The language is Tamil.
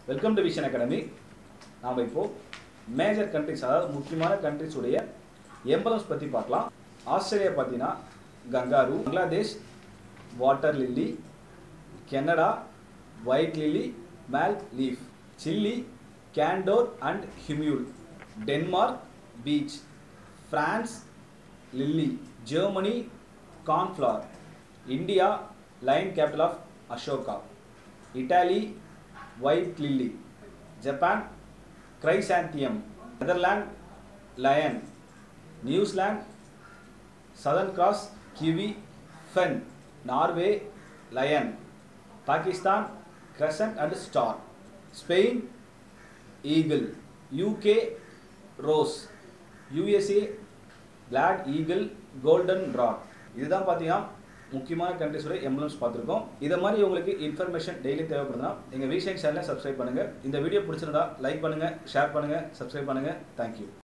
வெல்கம் டு விஷன் அகாடமி நாம் இப்போது மேஜர் கண்ட்ரிஸ் அதாவது முக்கியமான countries உடைய எம்பலம்ஸ் பற்றி பார்க்கலாம் ஆஸ்திரேலியா பார்த்தீங்கன்னா kangaroo Bangladesh water lily Canada white lily maple leaf Chile condor and huemul Denmark beech France lily Germany cornflower India lion capital of Ashoka Italy white lily Japan chrysanthemum Netherland lion New Zealand southern cross kiwi fern Norway lion Pakistan crescent and star Spain eagle UK rose USA black eagle golden rod இதுதான் பார்த்தீங்கன்னா முக்கியமான கண்ட்ரிஸோட எம்பளம்ஸ் பார்த்துருக்கோம் இதை மாதிரி உங்களுக்கு இன்ஃபர்மேஷன் டெய்லி தேவைப்படுதுன்னா எங்கள் விஷன் சேனலை சப்ஸ்கிரைப் பண்ணுங்கள் இந்த வீடியோ பிடிச்சிருந்தா லைக் பண்ணுங்கள் ஷேர் பண்ணுங்கள் சப்ஸ்கிரைப் பண்ணுங்கள் தேங்க்யூ